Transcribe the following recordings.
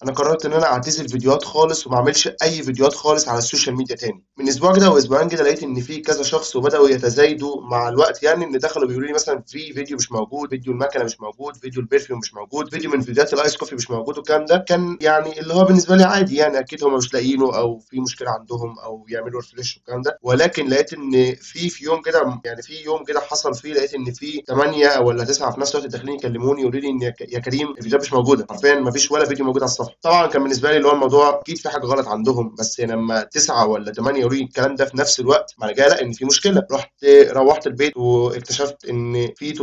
انا قررت ان انا اعتزل فيديوهات خالص وما اعملش اي فيديوهات خالص على السوشيال ميديا تاني من اسبوع كده واسبوعين كده لقيت ان في كذا شخص وبداوا يتزايدوا مع الوقت يعني ان دخلوا بيقولوا لي مثلا في فيديو مش موجود فيديو المكنه مش موجود فيديو البرفيوم مش موجود فيديو من فيديوهات الايس كوفي مش موجود والكلام ده كان يعني اللي هو بالنسبه لي عادي يعني اكيد هم مش لاقيينه او في مشكله عندهم او يعملوا ريفريش والكلام ده ولكن لقيت ان في في يوم كده يعني في يوم كده حصل فيه لقيت ان في 8 ولا 9 في نفس الوقت داخلين يكلموني يقولوا لي ان يا ك- يا كريم الفيديوهات مش موجوده حرفيا ما فيش ولا فيديو موجود على الصفحه طبعا كان بالنسبه لي اللي هو الموضوع اكيد في حاجه غلط عندهم بس لما 9 ولا 8 يقولوا لي الكلام ده في نفس الوقت بعد كده لا ان في مشكله رحت روحت البيت واكتشفت ان في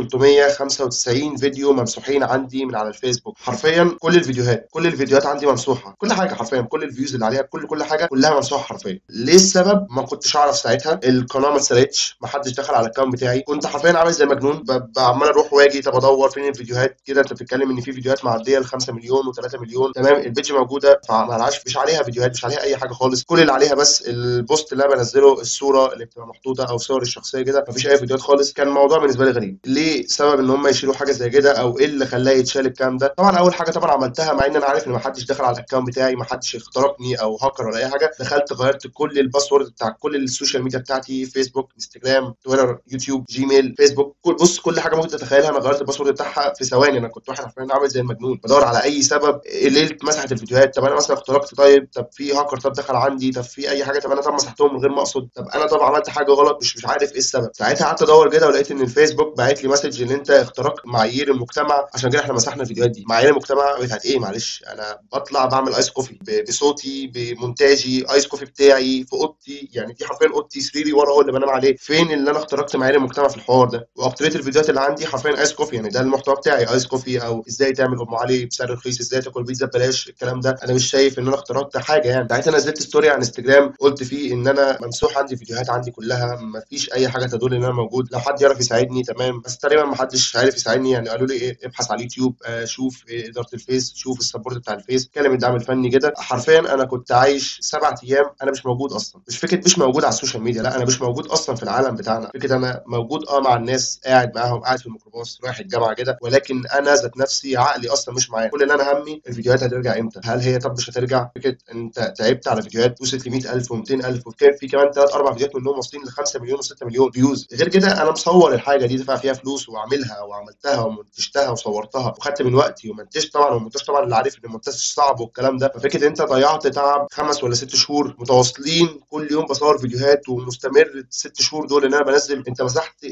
395 فيديو ممسوحين عندي من على الفيسبوك حرفيا كل الفيديوهات كل الفيديوهات عندي ممسوحه كل حاجه حرفيا كل الفيوز اللي عليها كل كل حاجه كلها ممسوحه حرفيا ليه السبب ما كنتش اعرف ساعتها القناه ما اتسرقتش ما حدش دخل على الأكونت بتاعي كنت حرفيا عامل زي مجنون ب- ب- عمال اروح واجي طب ادور فين الفيديوهات كده انت بتتكلم ان في فيديوهات معديه ل 5 مليون و3 مليون تمام البيج موجوده فما لهاش مش عليها فيديوهات مش عليها اي حاجه خالص كل اللي عليها بس البوست اللي انا بنزله الصوره اللي بتبقى محطوطه او صور الشخصيه كده مفيش اي فيديوهات خالص كان الموضوع بالنسبه لي غريب ليه سبب ان هم يشيلوا حاجه زي كده او ايه اللي خلاه يتشال الكلام ده طبعا اول حاجه طبعا عملتها مع ان انا عارف ان ما حدش دخل على الاكونت بتاعي ما حدش اخترقني او هاكر ولا اي حاجه دخلت غيرت كل الباسورد بتاع كل السوشيال ميديا بتاعتي فيسبوك انستجرام تويتر يوتيوب جيميل فيسبوك كل بص كل حاجه ممكن تتخيلها انا غيرت الباسورد بتاعها في ثواني انا كنت واحد حرفيا عامل زي المجنون بدور على اي سبب ليه اتمسحت الفيديوهات طب انا مثلا اخترقت طيب طب في هاكر طب دخل عندي طب في اي حاجه طب انا طب مسحتهم من غير ما اقصد طب انا طب عملت حاجه غلط مش مش عارف ايه السبب ساعتها قعدت ادور كده ولقيت ان الفيسبوك باعت لي مسج ان انت اخترقت معايير المجتمع عشان كده احنا مسحنا الفيديوهات دي معايير المجتمع بتاعت ايه معلش انا بطلع بعمل ايس كوفي ب- بصوتي بمونتاجي ايس كوفي بتاعي في اوضتي يعني دي حرفيا اوضتي سريري ورا هو اللي بنام عليه فين اللي انا اخترقت معايير المجتمع في الحوار ده واكتريت الفيديوهات اللي عندي حرفيا ايس كوفي يعني ده المحتوى بتاعي ايس كوفي او ازاي تعمل ام علي بسعر رخيص ازاي تاكل بيتزا ببلاش الكلام ده انا مش شايف ان انا اخترقت حاجه يعني ساعتها نزلت ستوري على انستجرام قلت فيه ان انا ممسوح عندي فيديوهات عندي كلها ما فيش اي حاجه تدل ان انا موجود لو حد يعرف يساعدني تمام بس تقريبا ما حدش عارف يساعدني يعني قالوا لي ايه ابحث على اليوتيوب آه شوف إيه اداره الفيس شوف السبورت بتاع الفيس كلم الدعم الفني كده حرفيا انا كنت عايش سبع ايام انا مش موجود اصلا مش فكره مش موجود على السوشيال ميديا لا انا مش موجود اصلا في العالم بتاعنا فكره انا موجود اه مع الناس قاعد معاهم قاعد في الميكروباص رايح الجامعه كده ولكن انا ذات نفسي عقلي اصلا مش معايا كل اللي انا همي الفيديوهات هترجع امتى هل هي طب مش هترجع فكره انت تعبت على فيديوهات وصلت ل 100000 و200000 وكان في كمان ثلاث اربع فيديوهات منهم واصلين ل 5 مليون و6 مليون فيوز غير كده انا مصور الحاجه دي دفع فيها فلوس وعاملها وعملتها ومنتجتها وصورتها وخدت من وقتي ومنتجت طبعا والمونتاج طبعا اللي عارف ان المونتاج صعب والكلام ده ففكره انت ضيعت تعب خمس ولا ست شهور متواصلين كل يوم بصور فيديوهات ومستمر ست شهور دول ان انا بنزل انت مسحت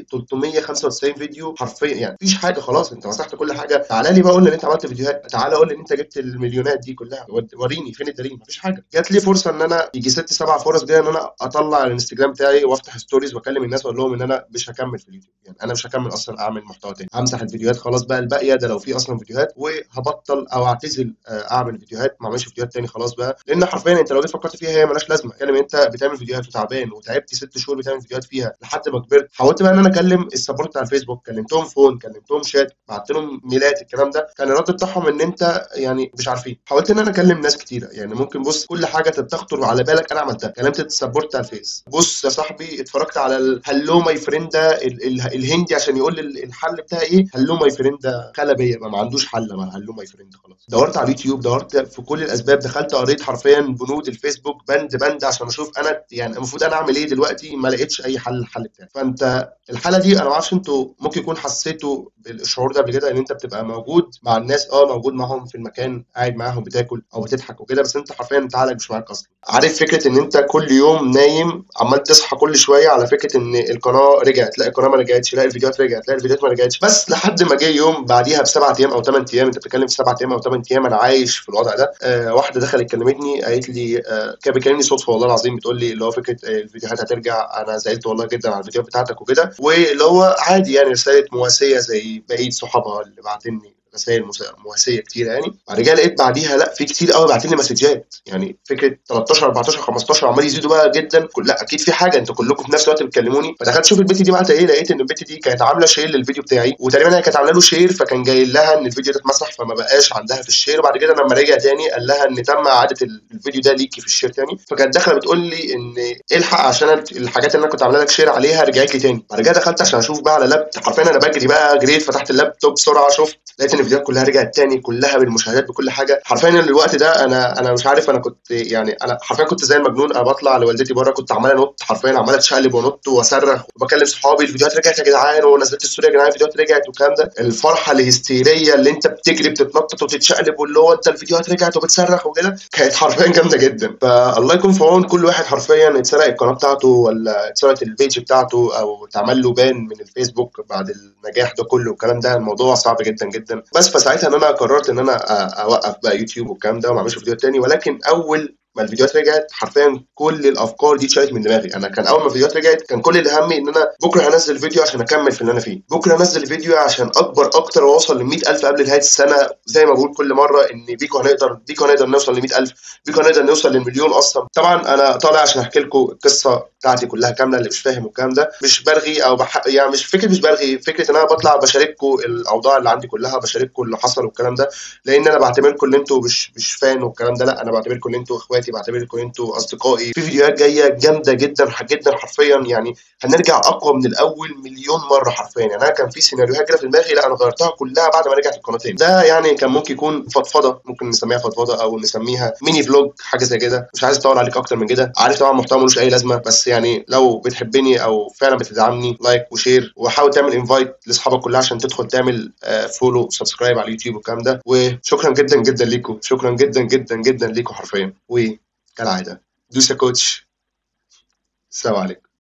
395 فيديو حرفيا يعني مفيش حاجه خلاص انت مسحت كل حاجه تعالى لي بقى قول لي ان انت عملت فيديوهات تعالى قول لي ان انت جبت المليونات دي كلها ود- وريني فين الدليل مفيش حاجه جات لي فرصه ان انا يجي ست سبع فرص كده ان انا اطلع الانستجرام بتاعي وافتح ستوريز واكلم الناس واقول لهم ان انا مش هكمل في اليوتيوب يعني انا مش هكمل اصلا اعمل محتوى تاني همسح الفيديوهات خلاص بقى الباقيه ده لو في اصلا فيديوهات وهبطل او اعتزل آه، اعمل فيديوهات ما اعملش فيديوهات تاني خلاص بقى لان حرفيا انت لو جيت فكرت فيها هي ملهاش لازمه اتكلم انت بتعمل فيديوهات وتعبان وتعبت ست شهور بتعمل فيديوهات فيها لحد ما كبرت حاولت بقى ان انا اكلم السبورت بتاع الفيسبوك كلمتهم فون كلمتهم شات بعت لهم ميلات الكلام ده كان الرد بتاعهم ان انت يعني مش عارفين حاولت ان انا اكلم ناس كتيره يعني ممكن بص كل حاجه تخطر على بالك انا عملتها كلمت السبورت بتاع الفيس بص يا صاحبي اتفرجت على الهلو ماي فريند ده ال- ال- الهندي عشان يقول لي ال- الحل بتاعي ايه هلو ماي فريند ده خلبيه ما ما عندوش حل ما هلو ماي فريند خلاص دورت على اليوتيوب دورت في كل الاسباب دخلت قريت حرفيا بنود الفيسبوك بند بند عشان اشوف انا يعني المفروض انا اعمل ايه دلوقتي ما لقيتش اي حل الحل بتاعي فانت الحاله دي انا ما اعرفش انتوا ممكن يكون حسيتوا بالشعور ده قبل كده ان انت بتبقى موجود مع الناس اه موجود معاهم في المكان قاعد معاهم بتاكل او بتضحك وكده بس انت حرفيا انت عقلك مش معاك اصلا عارف فكره ان انت كل يوم نايم عمال تصحى كل شويه على فكره ان القناه رجعت لا القناه ما رجعتش لا الفيديوهات رجعت لا الفيديوهات ما رجعتش بس لحد ما جه يوم بعديها بسبع ايام او ثمان ايام انت بتتكلم في سبع ايام او ثمان ايام انا عايش في الوضع ده آه واحده دخلت كلمتني قالت لي آه كانت بتكلمني صدفه والله العظيم بتقول لي اللي هو فكره آه الفيديوهات هترجع انا زعلت والله جدا على الفيديوهات بتاعتك وكده واللي هو عادي يعني رساله مواسيه زي بقيه صحابها اللي بعتني رسائل مواسيه كتير يعني بعد كده لقيت بعديها لا في كتير قوي باعتين لي مسجات يعني فكره 13 14 15 عمال يزيدوا بقى جدا كل لا اكيد في حاجه انتوا كلكم في نفس الوقت بتكلموني فدخلت اشوف البت دي بعت ايه لقيت ان البت دي كانت عامله شير للفيديو بتاعي وتقريبا هي كانت عامله له شير فكان جاي لها ان الفيديو ده اتمسح فما بقاش عندها في الشير وبعد كده لما رجع تاني قال لها ان تم اعاده الفيديو ده ليكي في الشير تاني فكانت داخله بتقول لي ان الحق عشان الحاجات اللي انا كنت عامله لك شير عليها رجعت لي تاني بعد كده دخلت عشان اشوف بقى على لاب حرفيا انا بجري بقى جريت فتحت اللابتوب بسرعه شفت لقيت ان ان الفيديوهات كلها رجعت تاني كلها بالمشاهدات بكل حاجه حرفيا الوقت ده انا انا مش عارف انا كنت يعني انا حرفيا كنت زي المجنون انا بطلع لوالدتي بره كنت عمال انط حرفيا عمال اتشقلب وانط واصرخ وبكلم صحابي الفيديوهات رجعت يا جدعان ونزلت الستوري يا جدعان الفيديوهات رجعت والكلام ده الفرحه الهستيريه اللي انت بتجري بتتنطط وتتشقلب واللي هو انت الفيديوهات رجعت وبتصرخ وكده كانت حرفيا جامده جدا فالله يكون في عون كل واحد حرفيا اتسرق القناه بتاعته ولا اتسرقت البيج بتاعته او اتعمل له بان من الفيسبوك بعد النجاح ده كله والكلام ده الموضوع صعب جدا جدا بس فساعتها ان انا قررت ان انا أ- اوقف بقى يوتيوب والكلام ده وما اعملش فيديو تاني ولكن اول ما الفيديوهات رجعت حرفيا كل الافكار دي اتشالت من دماغي انا كان اول ما الفيديوهات رجعت كان كل اللي همي ان انا بكره هنزل فيديو عشان اكمل في اللي انا فيه بكره هنزل فيديو عشان اكبر اكتر واوصل ل 100000 قبل نهايه السنه زي ما بقول كل مره ان بيكو هنقدر بيكو هنقدر نوصل ل 100000 بيكو هنقدر نوصل للمليون اصلا طبعا انا طالع عشان احكي لكم القصه بتاعتي كلها كامله اللي مش فاهم والكلام ده مش برغي او بح... يعني مش فكره مش برغي فكره ان انا بطلع بشارككم الاوضاع اللي عندي كلها بشارككم اللي حصل والكلام ده لان انا بعتبركم ان انتوا مش مش فان والكلام ده لا انا بعتبركم ان انتوا اخواتي بعتبركم ان انتوا اصدقائي في فيديوهات جايه جامده جدا جدا حرفيا يعني هنرجع اقوى من الاول مليون مره حرفيا يعني انا كان في سيناريوهات كده في دماغي لا انا غيرتها كلها بعد ما رجعت القناتين ده يعني كان ممكن يكون فضفضه ممكن نسميها فضفضه او نسميها ميني فلوج حاجه زي كده مش عايز اطول عليك اكتر من كده عارف طبعا محتوى ملوش اي لازمه بس يعني لو بتحبني او فعلا بتدعمني لايك وشير وحاول تعمل انفايت لاصحابك كلها عشان تدخل تعمل فولو وسبسكرايب على اليوتيوب والكلام ده وشكرا جدا جدا ليكم شكرا جدا جدا جدا ليكم حرفيا وكالعاده دوس يا كوتش السلام عليكم